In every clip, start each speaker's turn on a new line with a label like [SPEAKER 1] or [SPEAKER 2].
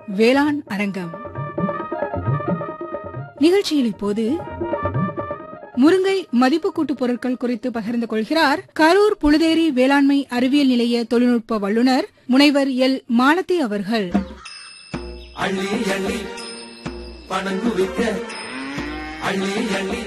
[SPEAKER 1] வேளாண் அரங்கம் நிகழ்ச்சியில் இப்போது முருங்கை மதிப்பு கூட்டு பொருட்கள் குறித்து பகிர்ந்து கொள்கிறார் கரூர் புழுதேரி வேளாண்மை அறிவியல் நிலைய தொழில்நுட்ப வல்லுநர் முனைவர் எல் மாலதி அவர்கள்
[SPEAKER 2] அள்ளி அள்ளி பணம் குவிக்க அள்ளி அள்ளி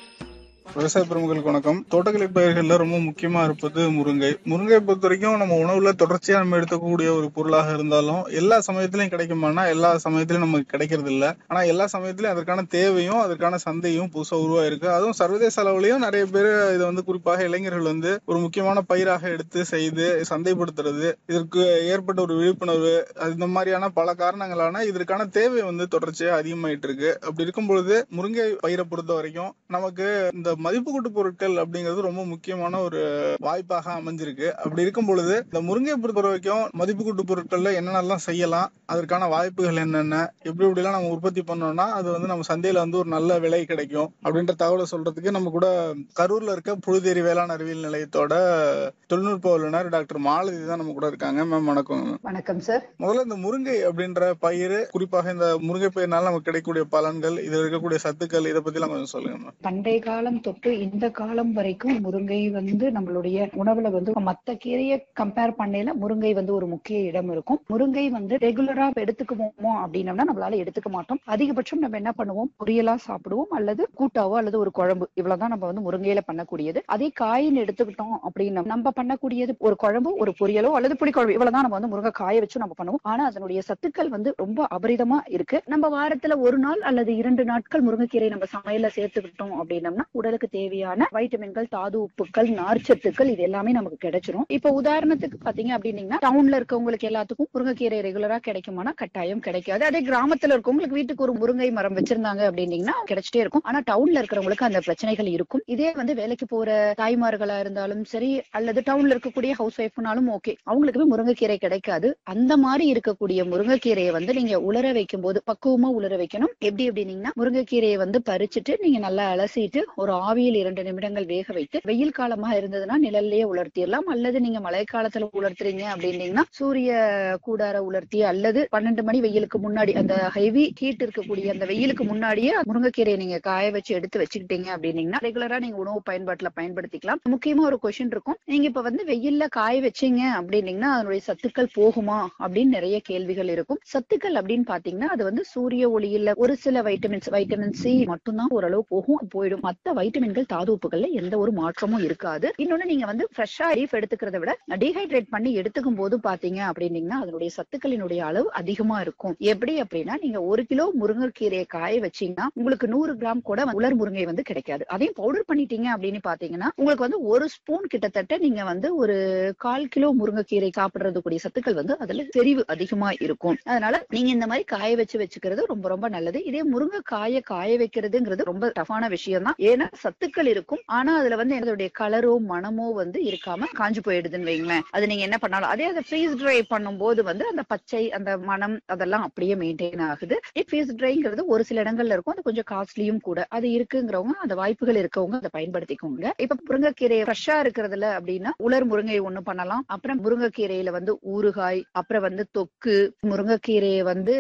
[SPEAKER 3] விவசாய பெருமக்களுக்கு வணக்கம் தோட்டக்கலை பயிர்கள்ல ரொம்ப முக்கியமா இருப்பது முருங்கை முருங்கை பொறுத்த வரைக்கும் நம்ம உணவுல தொடர்ச்சியா நம்ம எடுக்கக்கூடிய ஒரு பொருளாக இருந்தாலும் எல்லா சமயத்திலயும் கிடைக்குமானா எல்லா சமயத்திலயும் நமக்கு கிடைக்கிறது இல்ல ஆனா எல்லா சமயத்திலயும் அதற்கான தேவையும் அதற்கான சந்தையும் புதுசா உருவாயிருக்கு அதுவும் சர்வதேச அளவுலயும் நிறைய பேர் இதை வந்து குறிப்பாக இளைஞர்கள் வந்து ஒரு முக்கியமான பயிராக எடுத்து செய்து சந்தைப்படுத்துறது இதற்கு ஏற்பட்ட ஒரு விழிப்புணர்வு அது இந்த மாதிரியான பல காரணங்களான இதற்கான தேவை வந்து தொடர்ச்சியா அதிகமாயிட்டு இருக்கு அப்படி இருக்கும் பொழுது முருங்கை பயிரை பொறுத்த வரைக்கும் நமக்கு இந்த மதிப்பு கூட்டு பொருட்கள் அப்படிங்கிறது ரொம்ப முக்கியமான ஒரு வாய்ப்பாக அமைஞ்சிருக்கு அப்படி இருக்கும் பொழுது இந்த முருங்கை பொறுத்த வரைக்கும் மதிப்பு கூட்டு பொருட்கள்ல என்னென்னலாம் செய்யலாம் அதற்கான வாய்ப்புகள் என்னென்ன எப்படி எப்படிலாம் நம்ம உற்பத்தி பண்ணோம்னா அது வந்து நம்ம சந்தையில வந்து ஒரு நல்ல விலை கிடைக்கும் அப்படின்ற தகவலை சொல்றதுக்கு நம்ம கூட கரூர்ல இருக்க புழுதேரி வேளாண் அறிவியல் நிலையத்தோட தொழில்நுட்ப வல்லுநர் டாக்டர் மாலதி தான் நம்ம கூட இருக்காங்க மேம் வணக்கம்
[SPEAKER 4] வணக்கம் சார்
[SPEAKER 3] முதல்ல இந்த முருங்கை அப்படின்ற பயிர் குறிப்பாக இந்த முருங்கை பயிர்னால நமக்கு கிடைக்கக்கூடிய பலன்கள் இதுல இருக்கக்கூடிய சத்துக்கள் இதை பத்தி எல்லாம் கொஞ்சம் சொல்லுங்க மேம்
[SPEAKER 4] பண்டைய காலம் தொட்டு இந்த காலம் வரைக்கும் முருங்கை வந்து நம்மளுடைய உணவுல வந்து மத்த கீரையை கம்பேர் பண்ணையில முருங்கை வந்து ஒரு முக்கிய இடம் இருக்கும் முருங்கை வந்து ரெகுலரா எடுத்துக்குவோமோ அப்படின்னம்னா நம்மளால எடுத்துக்க மாட்டோம் அதிகபட்சம் நம்ம என்ன பண்ணுவோம் பொரியலா சாப்பிடுவோம் அல்லது கூட்டாவோ அல்லது ஒரு குழம்பு இவ்வளவுதான் நம்ம வந்து முருங்கையில பண்ணக்கூடியது அதே காயின்னு எடுத்துக்கிட்டோம் அப்படின்னா நம்ம பண்ணக்கூடியது ஒரு குழம்பு ஒரு பொரியலோ அல்லது புளிக்குழம்பு இவ்வளவுதான் நம்ம வந்து முருங்கை காய வச்சு நம்ம பண்ணுவோம் ஆனா அதனுடைய சத்துக்கள் வந்து ரொம்ப அபரிதமா இருக்கு நம்ம வாரத்துல ஒரு நாள் அல்லது இரண்டு நாட்கள் முருங்கைக்கீரை நம்ம சமையல்ல சேர்த்துக்கிட்டோம் அப்படின்னம்னா உடலுக்கு தேவையான வைட்டமின்கள் தாது உப்புக்கள் நார்ச்சத்துக்கள் இது எல்லாமே நமக்கு கிடைச்சிரும் இப்ப உதாரணத்துக்கு பாத்தீங்க அப்படின்னீங்கன்னா டவுன்ல இருக்கவங்களுக்கு எல்லாத்துக்கும் முருங்கைக்கீரை ரெகுலரா கிடைக்குமானா கட்டாயம் கிடைக்காது அதே கிராமத்துல இருக்கவங்களுக்கு வீட்டுக்கு ஒரு முருங்கை மரம் வச்சிருந்தாங்க அப்படின்னீங்கன்னா கிடைச்சிட்டே இருக்கும் ஆனா டவுன்ல இருக்கிறவங்களுக்கு அந்த பிரச்சனைகள் இருக்கும் இதே வந்து வேலைக்கு போற தாய்மார்களா இருந்தாலும் சரி அல்லது டவுன்ல இருக்கக்கூடிய ஹவுஸ் ஒய்ஃப்னாலும் ஓகே அவங்களுக்குமே முருங்கைக்கீரை கிடைக்காது அந்த மாதிரி இருக்கக்கூடிய முருங்கைக்கீரையை வந்து நீங்க உலர வைக்கும் போது பக்குவமா உலர வைக்கணும் எப்படி அப்படின்னீங்கன்னா முருங்கைக்கீரையை வந்து பறிச்சுட்டு நீங்க நல்லா அலசிட்டு ஒரு ஆவியில் இரண்டு நிமிடங்கள் வேக வைத்து வெயில் காலமா இருந்ததுன்னா நிழல்லயே உலர்த்திடலாம் அல்லது நீங்க மழைக்காலத்துல உலர்த்துறீங்க அப்படின்னீங்கன்னா சூரிய கூடார உலர்த்தி அல்லது பன்னெண்டு மணி வெயிலுக்கு முன்னாடி அந்த ஹெவி ஹீட் இருக்கக்கூடிய அந்த வெயிலுக்கு முன்னாடியே முருங்கைக்கீரையை நீங்க காய வச்சு எடுத்து வச்சுக்கிட்டீங்க அப்படின்னீங்கன்னா ரெகுலரா நீங்க உணவு பயன்பாட்டுல பயன்படுத்திக்கலாம் முக்கியமா ஒரு கொஸ்டின் இருக்கும் நீங்க இப்ப வந்து வெயில்ல காய வச்சீங்க அப்படின்னீங்கன்னா அதனுடைய சத்துக்கள் போகுமா அப்படின்னு நிறைய கேள்விகள் இருக்கும் சத்துக்கள் அப்படின்னு பாத்தீங்கன்னா அது வந்து சூரிய ஒளியில ஒரு சில வைட்டமின்ஸ் வைட்டமின் சி மட்டும்தான் ஓரளவு போகும் போயிடும் மத்த வைட்டமின்கள் தாது உப்புகள்ல எந்த ஒரு மாற்றமும் இருக்காது இன்னொன்னு நீங்க வந்து ஃப்ரெஷ்ஷா லீஃப் எடுத்துக்கிறத விட டீஹைட்ரேட் பண்ணி எடுத்துக்கும் போது பாத்தீங்க அப்படின்னீங்கன்னா அதனுடைய சத்துக்களினுடைய அளவு அதிகமா இருக்கும் எப்படி அப்படின்னா நீங்க ஒரு கிலோ முருங்கைக்கீரையை காய வச்சீங்கன்னா உங்களுக்கு நூறு கிராம் கூட உலர் முருங்கை வந்து கிடைக்காது அதையும் பவுடர் பண்ணிட்டீங்க அப்படின்னு பாத்தீங்கன்னா உங்களுக்கு வந்து ஒரு ஸ்பூன் கிட்டத்தட்ட நீங்க வந்து ஒரு கால் கிலோ முருங்கைக்கீரை சாப்பிடுறது கூடிய சத்துக்கள் வந்து அதுல செறிவு அதிகமா இருக்கும் அதனால நீங்க இந்த மாதிரி காய வச்சு வச்சுக்கிறது ரொம்ப ரொம்ப நல்லது இதே முருங்கை காய காய வைக்கிறதுங்கிறது ரொம்ப டஃபான விஷயம் தான் ஏன்னா சத்துக்கள் இருக்கும் ஆனா அதுல வந்து அதோடைய கலரோ மனமோ வந்து இருக்காம காஞ்சு போயிடுதுன்னு வைங்களேன் அது நீங்க என்ன பண்ணாலும் அதே அதை ஃப்ரீஸ் ட்ரை பண்ணும்போது வந்து அந்த பச்சை அந்த மனம் அதெல்லாம் அப்படியே மெயின்டைன் ஆகுது ஃப்ரீஸ் ட்ரைங்கிறது ஒரு சில இடங்கள்ல இருக்கும் அது கொஞ்சம் காஸ்ட்லியும் கூட அது இருக்குங்கிறவங்க அந்த வாய்ப்புகள் இருக்கவங்க அதை பயன்படுத்திக்கோங்க இப்ப முருங்கைக்கீரை ஃப்ரெஷ்ஷா இருக்கிறதுல அப்படின்னா உலர் முருங்கை ஒண்ணு பண்ணலாம் அப்புறம் முருங்கைக்கீரையில வந்து ஊறுகாய் அப்புறம் வந்து தொக்கு முருங்கைக்கீரையை வந்து